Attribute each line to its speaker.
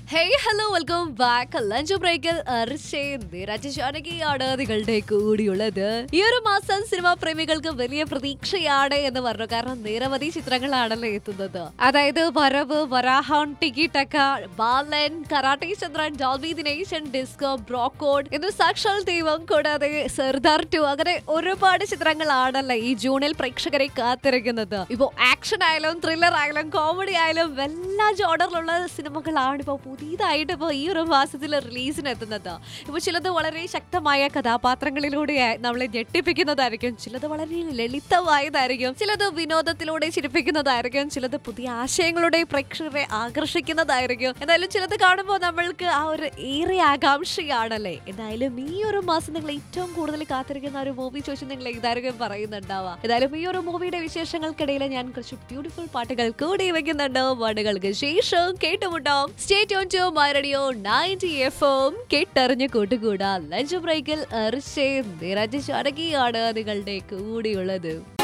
Speaker 1: hey hello welcome back lunch ബ്രേക്കിൽ രാജശാനകിയാണ് നിങ്ങളുടെ കൂടിയുള്ളത് ഈ ഒരു മാസം സിനിമാ പ്രേമികൾക്ക് വലിയ പ്രതീക്ഷയാണ് എന്ന് പറഞ്ഞു കാരണം നിരവധി ചിത്രങ്ങളാണല്ലോ എത്തുന്നത് അതായത് വരവ് വരാഹോൺ tiki taka Balan karate Chandran Dolby Dineshan disco bro code എന്ന് സാക്ഷാൽ ദൈവം കൂടാതെ സർദാർ ടു അങ്ങനെ ഒരുപാട് ചിത്രങ്ങളാണല്ലോ ഈ ജൂണിൽ പ്രേക്ഷകരെ കാത്തിരിക്കുന്നത് ഇപ്പോ ആക്ഷൻ ആയാലും ത്രില്ലർ ആയാലും കോമഡി ആയാലും എല്ലാ ജോണറിലുള്ള സിനിമകളാണ് ഇപ്പോൾ പുതിയതായിട്ട് ഇപ്പോൾ ഈ ഒരു മാസത്തിൽ റിലീസിന് എത്തുന്നത് ഇപ്പോൾ ചിലത് വളരെ ശക്തമായ കഥാപാത്രങ്ങളിലൂടെ നമ്മളെ ഞെട്ടിപ്പിക്കുന്നതായിരിക്കും ചിലത് വളരെ ലളിതമായതായിരിക്കും ചിലത് വിനോദത്തിലൂടെ ചിരിപ്പിക്കുന്നതായിരിക്കും ചിലത് പുതിയ ആശയങ്ങളുടെ പ്രേക്ഷകരെ ആകർഷിക്കുന്നതായിരിക്കും എന്തായാലും ചിലത് കാണുമ്പോൾ നമ്മൾക്ക് ആ ഒരു ഏറെ ആകാംക്ഷയാണല്ലേ എന്തായാലും ഈ ഒരു മാസം നിങ്ങൾ ഏറ്റവും കൂടുതൽ കാത്തിരിക്കുന്ന ഒരു മൂവി ചോദിച്ചു നിങ്ങൾ ഇതായിരിക്കും പറയുന്നുണ്ടാവുക എന്തായാലും ഈ ഒരു മൂവിയുടെ വിശേഷങ്ങൾക്കിടയിൽ ഞാൻ കുറച്ച് ബ്യൂട്ടിഫുൾ പാട്ടുകൾ കൂടി വെക്കുന്നുണ്ട് പാട്ടുകൾക്ക് ശേഷം കേട്ടുമുട്ടാം stay tune to my radio ninety F M കേട്ടറിഞ്ഞ് കൂട്ടുകൂടാ ലഞ്ച് ബ്രേക്കിൽ അർഷേ നിരജ് ചടകിയാണ് നിങ്ങളുടെ കൂടിയുള്ളത്